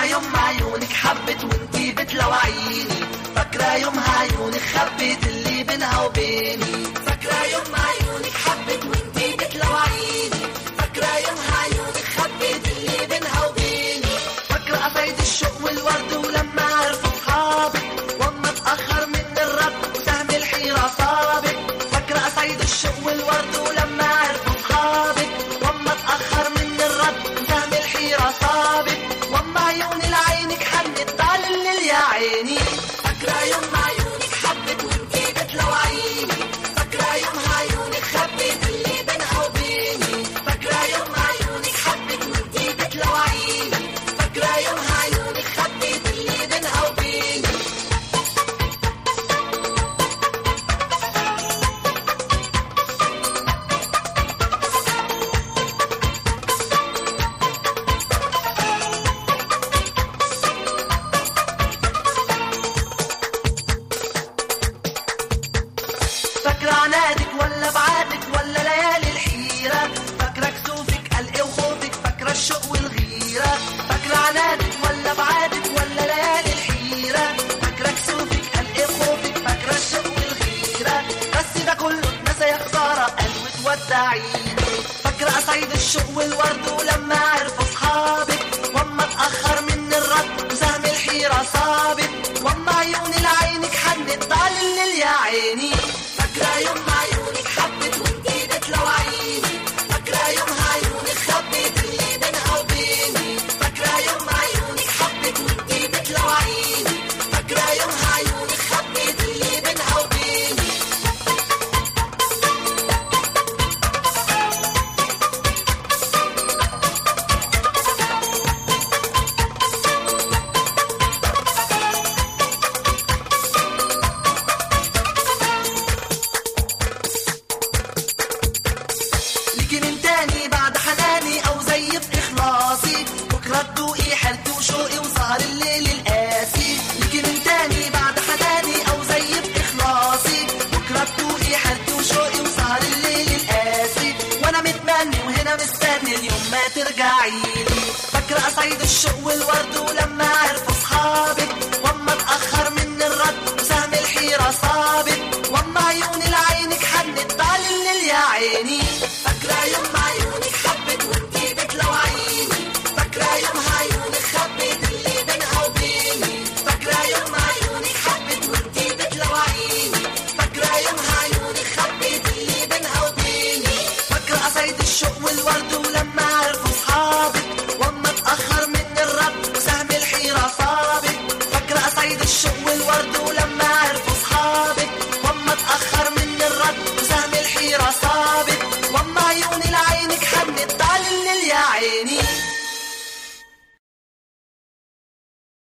يوم عيونك حبت وانتي بتلوعيني فاكرة يوم عيونك خبت اللي بينها وبيني فاكرة يوم عيونك حبت وانتي بتلوعيني فاكرة يوم عيونك خبت اللي بينها وبيني فاكرة قصايد الشوق والورد ولما عرفوا صحابك واما اتأخر من الرد وسهم الحيرة صابك فاكرة قصايد الشوق والورد ولما عرفوا صحابك واما اتأخر من الرد وسهم الحيرة صابك واما عيون العينك حنت على الليل يا عيني فاكرة يوم عيونك حبت وانتي بتلوعيني فاكرة يوم عيونك خبت اللي بينها وبيني فاكرة يوم عيونك حبت وانتي بتلوعيني فاكرة يوم عيونك خبت اللي بينها وبيني فاكرة عنادك ولا بعادك ولا ليالي الحيرة فاكرة كسوفك قلق وخوفك فاكرة الشوق والغيرة فاكرة عنادك ولا بعادك ولا ليالي الحيرة فاكرة كسوفك قلق وخوفك فاكرة الشوق والغيرة بس ده كله اتنسى يا خسارة قلبي تودعيني فاكرة قصايد الشوق والورد ولما عرفوا صحابك واما اتأخر من الرد وسهم الحيرة صابك واما عيون العينك حنت على الليل يا عيني فاكرة يوم عيونك حبت وانتي بتلوعيني فاكرة يوم عيونك خبت اللي بينها وبيني فاكرة يوم عيونك حبت وانتي بتلوعيني فاكرة يوم عيونك خبت اللي بينها وبيني ليكي من تاني بعد حناني او زي في اخلاصي بكره تدوقي حالتي وشوقي وسهر الليل القاسي ليكي من تاني بعد حناني او زي في اخلاصي بكره تدوقي حالتي وشوقي وسهر الليل القاسي وانا متمني وهنا مستني اليوم ما ترجعي لي فاكره قصايد الشوق والورد